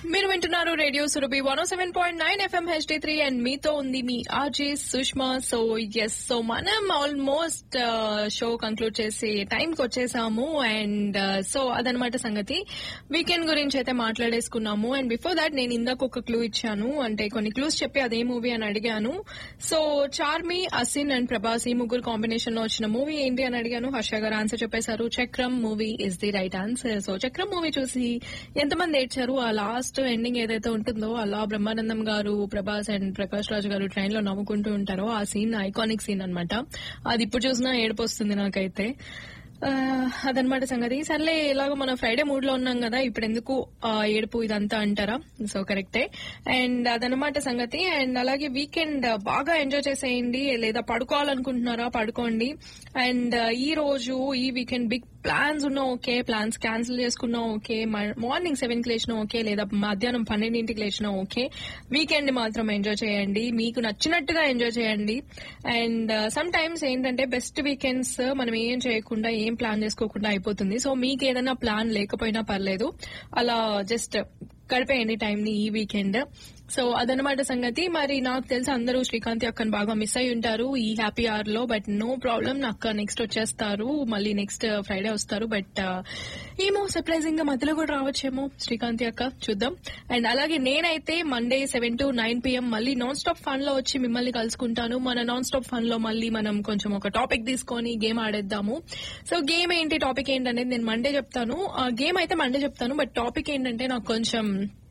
మీరు వింటున్నారు radio Surabhi one seven point nine FM HD three and మీతో ఉంది మీ RJ Sushma so yes so మనం ఆల్మోస్ట్ షో కంక్లూడ్ చేసే టైంకి వచ్చేసాము అండ్ సో అదనమాట సంగతి వీకెండ్ గురించి అయితే మాట్లాడేసుకున్నాము అండ్ బిఫోర్ దాట్ నేను ఇందాక ఒక క్లూ ఇచ్చాను అంటే కొన్ని క్లూస్ చెప్పి అదే మూవీ అని అడిగాను సో చార్మి అసిన్ అండ్ ప్రభాస్ ఈ ముగ్గురు కాంబినేషన్ లో వచ్చిన మూవీ ఏంటి అని అడిగాను హర్ష గారు ఆన్సర్ చెప్పేశారు Chakram movie is the right answer so Chakram movie చూసి ఎంతమంది ఏడ్చారు ఆ లాస్ట్ ఎండింగ్ ఏదైతే ఉంటుందో అలా బ్రహ్మానందం గారు ప్రభాస్ అండ్ ప్రకాష్ రాజ్ గారు ట్రైన్ లో నవ్వుకుంటూ ఉంటారో ఆ సీన్ ఐకానిక్ సీన్ అన్నమాట అది ఇప్పుడు చూసినా ఏడుపు వస్తుంది నాకైతే ఆ, అదనమాట సంగతి సర్లే ఇలాగ మనం ఫ్రైడే మూడ్ లో ఉన్నాం కదా ఇప్పుడు ఎందుకు ఆ, ఏడుపు ఇదంతా అంటారా సో కరెక్టే అండ్ అదనమాట సంగతి అండ్ అలాగే వీకెండ్ బాగా ఎంజాయ్ చేసేయండి లేదా పడుకోవాలనుకుంటున్నారా పడుకోండి అండ్ ఈ రోజు ఈ వీకెండ్ బిగ్ ప్లాన్స్ ఉన్నా ఓకే ప్లాన్స్ క్యాన్సిల్ చేసుకున్నా ఓకే మార్నింగ్ సెవెన్ కి లేచినా ఓకే లేదా మధ్యాహ్నం పన్నెండింటికి లేచినా ఓకే వీకెండ్ మాత్రం ఎంజాయ్ చేయండి మీకు నచ్చినట్టుగా ఎంజాయ్ చేయండి అండ్ సమ్ టైమ్స్ ఏంటంటే బెస్ట్ వీకెండ్స్ మనం ఏం చేయకుండా ఏం ప్లాన్ చేసుకోకుండా అయిపోతుంది సో మీకు ఏదైనా ప్లాన్ లేకపోయినా పర్లేదు అలా జస్ట్ గడిపేయండి టైం ని ఈ వీకెండ్ సో అదనమాట సంగతి మరి నాకు తెలిసి అందరూ శ్రీకాంత్ అక్కని బాగా మిస్ అయి ఉంటారు ఈ హ్యాపీ అవర్ లో బట్ నో ప్రాబ్లం అక్క నెక్స్ట్ వచ్చేస్తారు మళ్ళీ నెక్స్ట్ ఫ్రైడే వస్తారు బట్ ఏమో సర్ప్రైజింగ్ గా మధ్యలో కూడా రావచ్చేమో శ్రీకాంతి అక్క చూద్దాం అండ్ అలాగే నేనైతే Monday seven to nine PM మళ్ళీ నాన్ స్టాప్ ఫన్ లో వచ్చి మిమ్మల్ని కలుసుకుంటాను మన నాన్ స్టాప్ ఫన్ లో మళ్ళీ మనం కొంచెం ఒక టాపిక్ తీసుకొని గేమ్ ఆడేద్దాము సో గేమ్ ఏంటి టాపిక్ ఏంటనేది నేను మండే చెప్తాను గేమ్ అయితే మండే చెప్తాను బట్ టాపిక్ ఏంటంటే నాకు కొంచెం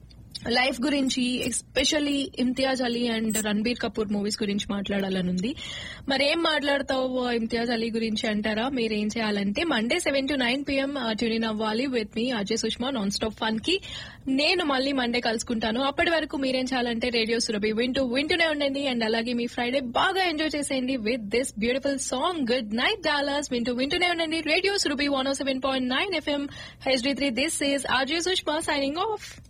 లైఫ్ గురించి especially Imtiaz Ali and Ranbir Kapoor movies గురించి మాట్లాడాలని ఉంది మరి ఏం మాట్లాడతావు ఇమ్తియాజ్ అలీ గురించి అంటారా మీరు ఏం చేయాలంటే Monday seven to nine PM tune అవ్వాలి with me Ajay Sushma non stop fun కి నేను మళ్ళీ మండే కలుసుకుంటాను అప్పటి వరకు మీరేం చేయాలంటే రేడియో సురభి వింటూ వింటూనే ఉండండి అండ్ అలాగే మీ ఫ్రైడే బాగా ఎంజాయ్ చేసేయండి with this beautiful song good night dollars వింటూ వింటూనే ఉండండి radio Surabhi one seven point nine FM HD three this is Ajay Sushma signing of